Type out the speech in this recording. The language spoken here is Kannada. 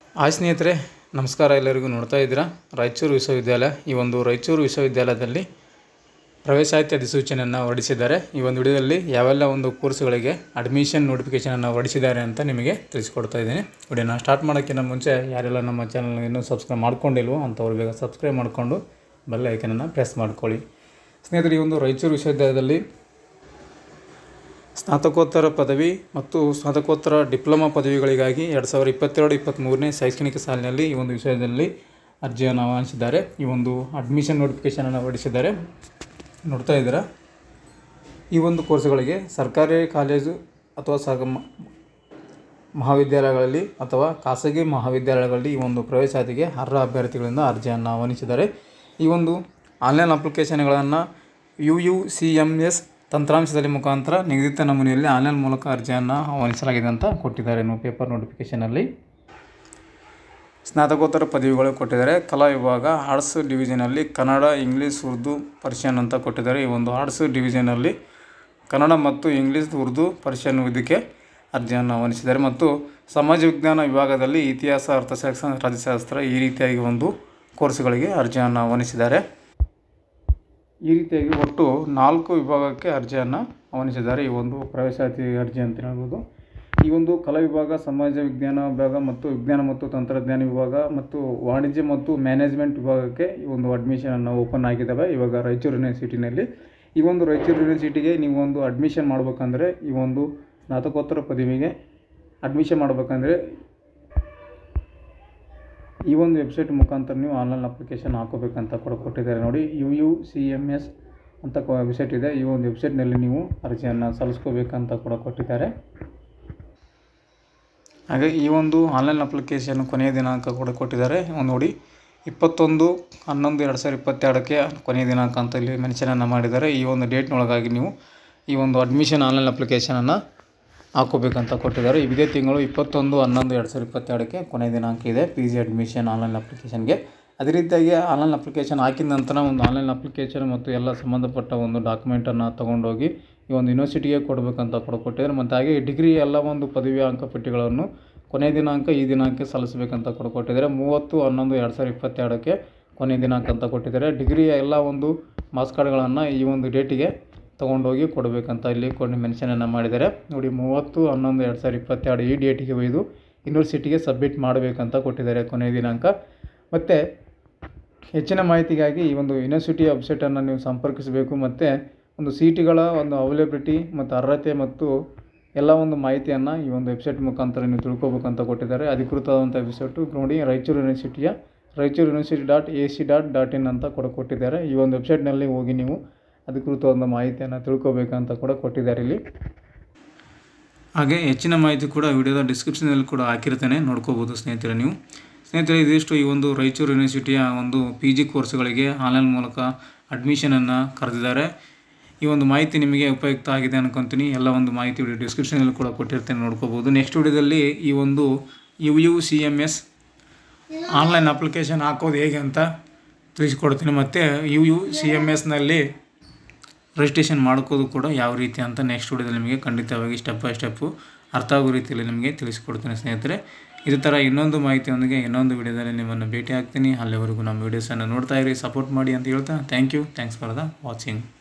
ಹಾಯ್ ಸ್ನೇಹಿತರೆ ನಮಸ್ಕಾರ ಎಲ್ಲರಿಗೂ ನೋಡ್ತಾ ಇದ್ದೀರಾ ರಾಯಚೂರು ವಿಶ್ವವಿದ್ಯಾಲಯ ಈ ಒಂದು ರಾಯಚೂರು ವಿಶ್ವವಿದ್ಯಾಲಯದಲ್ಲಿ ಪ್ರವೇಶಾತಿ ಅಧಿಸೂಚನೆಯನ್ನು ಹೊರಡಿಸಿದ್ದಾರೆ ಈ ಒಂದು ವಿಡಿಯೋದಲ್ಲಿ ಯಾವೆಲ್ಲ ಒಂದು ಕೋರ್ಸ್ಗಳಿಗೆ ಅಡ್ಮಿಷನ್ ನೋಟಿಫಿಕೇಷನನ್ನು ಹೊರಡಿಸಿದ್ದಾರೆ ಅಂತ ನಿಮಗೆ ತಿಳಿಸ್ಕೊಡ್ತಾ ಇದ್ದೀನಿ ವಿಡಿಯೋನ ಸ್ಟಾರ್ಟ್ ಮಾಡೋಕ್ಕಿಂತ ಮುಂಚೆ ಯಾರೆಲ್ಲ ನಮ್ಮ ಚಾನಲ್ ಇನ್ನೂ ಸಬ್ಸ್ಕ್ರೈಬ್ ಮಾಡ್ಕೊಂಡಿಲ್ವೋ ಅಂಥವ್ರು ಬೇಗ ಸಬ್ಸ್ಕ್ರೈಬ್ ಮಾಡಿಕೊಂಡು ಬೆಲ್ ಐಕನನ್ನು ಪ್ರೆಸ್ ಮಾಡ್ಕೊಳ್ಳಿ ಸ್ನೇಹಿತರೆ ಈ ಒಂದು ರಾಯಚೂರು ವಿಶ್ವವಿದ್ಯಾಲಯದಲ್ಲಿ ಸ್ನಾತಕೋತ್ತರ ಪದವಿ ಮತ್ತು ಸ್ನಾತಕೋತ್ತರ ಡಿಪ್ಲೊಮಾ ಪದವಿಗಳಿಗಾಗಿ ಎರಡು ಸಾವಿರದ ಇಪ್ಪತ್ತೆರಡು ಇಪ್ಪತ್ತ್ಮೂರನೇ ಶೈಕ್ಷಣಿಕ ಸಾಲಿನಲ್ಲಿ ಈ ಒಂದು ವಿಷಯದಲ್ಲಿ ಅರ್ಜಿಯನ್ನು ಆಹ್ವಾನಿಸಿದ್ದಾರೆ ಈ ಒಂದು ಅಡ್ಮಿಷನ್ ನೋಟಿಫಿಕೇಷನನ್ನು ಹೊರಡಿಸಿದ್ದಾರೆ ನೋಡ್ತಾ ಇದ್ದೀರಾ ಈ ಒಂದು ಕೋರ್ಸ್ಗಳಿಗೆ ಸರ್ಕಾರಿ ಕಾಲೇಜು ಅಥವಾ ಸಗ ಮ- ಮಹಾವಿದ್ಯಾಲಯಗಳಲ್ಲಿ ಅಥವಾ ಖಾಸಗಿ ಮಹಾವಿದ್ಯಾಲಯಗಳಲ್ಲಿ ಈ ಒಂದು ಪ್ರವೇಶಾತಿಗೆ ಅರ್ಹ ಅಭ್ಯರ್ಥಿಗಳಿಂದ ಅರ್ಜಿಯನ್ನು ಆಹ್ವಾನಿಸಿದ್ದಾರೆ ಈ ಒಂದು ಆನ್ಲೈನ್ ಅಪ್ಲಿಕೇಶನ್ಗಳನ್ನು U U C M S ತಂತ್ರಾಂಶದಲ್ಲಿ ಮುಖಾಂತರ ನಿಗದಿತ ನಮೂನೆಯಲ್ಲಿ ಆನ್ಲೈನ್ ಮೂಲಕ ಅರ್ಜಿಯನ್ನು ಆಹ್ವಾನಿಸಲಾಗಿದೆ ಅಂತ ಕೊಟ್ಟಿದ್ದಾರೆ ನೀವು ಪೇಪರ್ ನೋಟಿಫಿಕೇಷನಲ್ಲಿ ಸ್ನಾತಕೋತ್ತರ ಪದವಿಗಳು ಕೊಟ್ಟಿದ್ದಾರೆ ಕಲಾ ವಿಭಾಗ ಆರ್ಟ್ಸ್ ಡಿವಿಷನಲ್ಲಿ ಕನ್ನಡ ಇಂಗ್ಲೀಷ್ ಉರ್ದು ಪರ್ಷಿಯನ್ ಅಂತ ಕೊಟ್ಟಿದ್ದಾರೆ ಈ ಒಂದು ಆರ್ಟ್ಸ್ ಡಿವಿಷನಲ್ಲಿ ಕನ್ನಡ ಮತ್ತು ಇಂಗ್ಲೀಷ್ ಉರ್ದು ಪರ್ಷಿಯನ್ ಇದಕ್ಕೆ ಅರ್ಜಿಯನ್ನು ಆಹ್ವಾನಿಸಿದ್ದಾರೆ ಮತ್ತು ಸಮಾಜ ವಿಜ್ಞಾನ ವಿಭಾಗದಲ್ಲಿ ಇತಿಹಾಸ ಅರ್ಥಶಾಸ್ತ್ರ ರಾಜ್ಯಶಾಸ್ತ್ರ ಈ ರೀತಿಯಾಗಿ ಒಂದು ಕೋರ್ಸ್ಗಳಿಗೆ ಅರ್ಜಿಯನ್ನು ಆಹ್ವಾನಿಸಿದ್ದಾರೆ ಈ ರೀತಿಯಾಗಿ ಒಟ್ಟು ನಾಲ್ಕು ವಿಭಾಗಕ್ಕೆ ಅರ್ಜಿಯನ್ನು ಆಹ್ವಾನಿಸಿದ್ದಾರೆ ಈ ಒಂದು ಪ್ರವೇಶಾತಿ ಅರ್ಜಿ ಅಂತ ಹೇಳ್ಬೋದು ಈ ಒಂದು ಕಲಾ ವಿಭಾಗ ಸಮಾಜ ವಿಜ್ಞಾನ ವಿಭಾಗ ಮತ್ತು ವಿಜ್ಞಾನ ಮತ್ತು ತಂತ್ರಜ್ಞಾನ ವಿಭಾಗ ಮತ್ತು ವಾಣಿಜ್ಯ ಮತ್ತು ಮ್ಯಾನೇಜ್ಮೆಂಟ್ ವಿಭಾಗಕ್ಕೆ ಈ ಒಂದು ಅಡ್ಮಿಷನನ್ನು ಓಪನ್ ಆಗಿದ್ದಾವೆ ಇವಾಗ ರಾಯಚೂರು ಯೂನಿವರ್ಸಿಟಿನಲ್ಲಿ ಈ ಒಂದು ರಾಯಚೂರು ಯೂನಿವರ್ಸಿಟಿಗೆ ನೀವು ಒಂದು ಅಡ್ಮಿಷನ್ ಮಾಡಬೇಕಂದ್ರೆ ಈ ಒಂದು ಸ್ನಾತಕೋತ್ತರ ಪದವಿಗೆ ಅಡ್ಮಿಷನ್ ಮಾಡಬೇಕಂದ್ರೆ ಈ ಒಂದು ವೆಬ್ಸೈಟ್ ಮುಖಾಂತರ ನೀವು ಆನ್ಲೈನ್ ಅಪ್ಲಿಕೇಶನ್ ಹಾಕೋಬೇಕಂತ ಕೂಡ ಕೊಟ್ಟಿದ್ದಾರೆ ನೋಡಿ U U C M S ಅಂತ ವೆಬ್ಸೈಟ್ ಇದೆ ಈ ಒಂದು ವೆಬ್ಸೈಟ್ನಲ್ಲಿ ನೀವು ಅರ್ಜಿಯನ್ನು ಸಲ್ಲಿಸ್ಕೋಬೇಕಂತ ಕೂಡ ಕೊಟ್ಟಿದ್ದಾರೆ ಹಾಗೆ ಈ ಒಂದು ಆನ್ಲೈನ್ ಅಪ್ಲಿಕೇಶನ್ ಕೊನೆಯ ದಿನಾಂಕ ಕೂಡ ಕೊಟ್ಟಿದ್ದಾರೆ ಒಂದು ನೋಡಿ ಇಪ್ಪತ್ತೊಂದು ಹನ್ನೊಂದು ಎರಡು ಸಾವಿರದ ಇಪ್ಪತ್ತೆರಡಕ್ಕೆ ಕೊನೆಯ ದಿನಾಂಕ ಅಂತ ಇಲ್ಲಿ ಮೆನ್ಷನನ್ನು ಮಾಡಿದ್ದಾರೆ ಈ ಒಂದು ಡೇಟ್ನೊಳಗಾಗಿ ನೀವು ಈ ಒಂದು ಅಡ್ಮಿಷನ್ ಆನ್ಲೈನ್ ಅಪ್ಲಿಕೇಶನನ್ನು ಹಾಕೋಬೇಕಂತ ಕೊಟ್ಟಿದ್ದಾರೆ ಇದೇ ತಿಂಗಳು ಇಪ್ಪತ್ತೊಂದು ಹನ್ನೊಂದು ಎರಡು ಸಾವಿರದ ಇಪ್ಪತ್ತೆರಡಕ್ಕೆ ಕೊನೆಯ ದಿನಾಂಕ ಇದೆ ಪಿ ಜಿ ಅಡ್ಮಿಷನ್ ಆನ್ಲೈನ್ ಅಪ್ಲಿಕೇಶನ್ಗೆ ಅದೇ ರೀತಿಯಾಗಿ ಆನ್ಲೈನ್ ಅಪ್ಲಿಕೇಶನ್ ಹಾಕಿದ ನಂತರ ಒಂದು ಆನ್ಲೈನ್ ಅಪ್ಲಿಕೇಶನ್ ಮತ್ತು ಎಲ್ಲ ಸಂಬಂಧಪಟ್ಟ ಒಂದು ಡಾಕ್ಯುಮೆಂಟನ್ನು ತೊಗೊಂಡೋಗಿ ಈ ಒಂದು ಯೂನಿವರ್ಸಿಟಿಗೆ ಕೊಡಬೇಕಂತ ಕೂಡ ಕೊಟ್ಟಿದ್ದಾರೆ ಮತ್ತು ಹಾಗೆ ಡಿಗ್ರಿ ಎಲ್ಲ ಒಂದು ಪದವಿಯ ಅಂಕಪಟ್ಟಿಗಳನ್ನು ಕೊನೆಯ ದಿನಾಂಕ ಈ ದಿನಾಂಕ ಸಲ್ಲಿಸಬೇಕಂತ ಕೂಡ ಕೊಟ್ಟಿದ್ದಾರೆ ಮೂವತ್ತು ಹನ್ನೊಂದು ಎರಡು ಸಾವಿರದ ಇಪ್ಪತ್ತೆರಡಕ್ಕೆ ಕೊನೆಯ ದಿನಾಂಕ ಅಂತ ಕೊಟ್ಟಿದ್ದಾರೆ ಡಿಗ್ರಿಯ ಎಲ್ಲ ಒಂದು ಮಾರ್ಕ್ಸ್ ಕಾರ್ಡ್ಗಳನ್ನು ಈ ಒಂದು ಡೇಟಿಗೆ ತೊಗೊಂಡೋಗಿ ಕೊಡಬೇಕಂತ ಇಲ್ಲಿ ಕೊಂಡು ಮೆನ್ಷನನ್ನು ಮಾಡಿದ್ದಾರೆ ನೋಡಿ ಮೂವತ್ತು ಹನ್ನೊಂದು ಎರಡು ಸಾವಿರದ ಇಪ್ಪತ್ತೆರಡು ಈ ಡೇಟಿಗೆ ಒಯ್ದು ಯೂನಿವರ್ಸಿಟಿಗೆ ಸಬ್ಮಿಟ್ ಮಾಡಬೇಕಂತ ಕೊಟ್ಟಿದ್ದಾರೆ ಕೊನೆಯ ದಿನಾಂಕ ಮತ್ತು ಹೆಚ್ಚಿನ ಮಾಹಿತಿಗಾಗಿ ಈ ಒಂದು ಯೂನಿವರ್ಸಿಟಿ ವೆಬ್ಸೈಟನ್ನು ನೀವು ಸಂಪರ್ಕಿಸಬೇಕು ಮತ್ತು ಒಂದು ಸೀಟುಗಳ ಒಂದು ಅವೈಲೇಬಿಲಿಟಿ ಮತ್ತು ಅರ್ಹತೆ ಮತ್ತು ಎಲ್ಲ ಒಂದು ಮಾಹಿತಿಯನ್ನು ಈ ಒಂದು ವೆಬ್ಸೈಟ್ ಮುಖಾಂತರ ನೀವು ತಿಳ್ಕೊಬೇಕಂತ ಕೊಟ್ಟಿದ್ದಾರೆ ಅಧಿಕೃತವಾದಂಥ ವೆಬ್ಸೈಟು ನೋಡಿ ರಾಯಚೂರು ಯೂನಿವರ್ಸಿಟಿಯ Raichur university dot A C dot dot in ಅಂತ ಕೂಡ ಕೊಟ್ಟಿದ್ದಾರೆ ಈ ಒಂದು ವೆಬ್ಸೈಟ್ನಲ್ಲಿ ಹೋಗಿ ನೀವು ಅಧಿಕೃತವಾದ ಮಾಹಿತಿಯನ್ನು ತಿಳ್ಕೊಬೇಕಂತ ಕೂಡ ಕೊಟ್ಟಿದ್ದಾರೆ ಇಲ್ಲಿ ಹಾಗೆ ಹೆಚ್ಚಿನ ಮಾಹಿತಿ ಕೂಡ ವಿಡಿಯೋದ ಡಿಸ್ಕ್ರಿಪ್ಷನಲ್ಲಿ ಕೂಡ ಹಾಕಿರ್ತೇನೆ ನೋಡ್ಕೋಬೋದು ಸ್ನೇಹಿತರೆ ನೀವು ಸ್ನೇಹಿತರೆ ಇದಿಷ್ಟು ಈ ಒಂದು ರಾಯಚೂರು ಯೂನಿವರ್ಸಿಟಿಯ ಒಂದು ಪಿ ಜಿ ಕೋರ್ಸ್ಗಳಿಗೆ ಆನ್ಲೈನ್ ಮೂಲಕ ಅಡ್ಮಿಷನನ್ನು ಕರೆದಿದ್ದಾರೆ ಈ ಒಂದು ಮಾಹಿತಿ ನಿಮಗೆ ಉಪಯುಕ್ತ ಆಗಿದೆ ಅನ್ಕೊತೀನಿ ಎಲ್ಲ ಒಂದು ಮಾಹಿತಿ ವಿಡಿಯೋ ಡಿಸ್ಕ್ರಿಪ್ಷನಲ್ಲಿ ಕೂಡ ಕೊಟ್ಟಿರ್ತೇನೆ ನೋಡ್ಕೋಬೋದು ನೆಕ್ಸ್ಟ್ ವಿಡಿಯೋದಲ್ಲಿ ಈ ಒಂದು U U C M S online application ಹಾಕೋದು ಹೇಗೆ ಅಂತ ತಿಳಿಸ್ಕೊಡ್ತೀನಿ ಮತ್ತು ಯು ಯು ಸಿ ಎಮ್ ಎಸ್ನಲ್ಲಿ ರಿಜಿಸ್ಟ್ರೇಷನ್ ಮಾಡ್ಕೋದು ಕೂಡ ಯಾವ ರೀತಿ ಅಂತ ನೆಕ್ಸ್ಟ್ ವಿಡಿಯೋದಲ್ಲಿ ನಿಮಗೆ ಖಂಡಿತವಾಗಿ ಸ್ಟೆಪ್ ಬೈ ಸ್ಟೆಪ್ಪು ಅರ್ಥ ಆಗೋ ರೀತಿಯಲ್ಲಿ ನಿಮಗೆ ತಿಳಿಸ್ಕೊಡ್ತೀನಿ ಸ್ನೇಹಿತರೆ ಇದೇ ಥರ ಇನ್ನೊಂದು ಮಾಹಿತಿಯೊಂದಿಗೆ ಇನ್ನೊಂದು ವಿಡಿಯೋದಲ್ಲಿ ನಿಮ್ಮನ್ನು ಭೇಟಿ ಆಗ್ತೀನಿ ಅಲ್ಲಿವರೆಗೂ ನಮ್ಮ ವೀಡಿಯೋಸನ್ನು ನೋಡ್ತಾ ಇರಿ ಸಪೋರ್ಟ್ ಮಾಡಿ ಅಂತ ಹೇಳ್ತಾ thank you thanks for the watching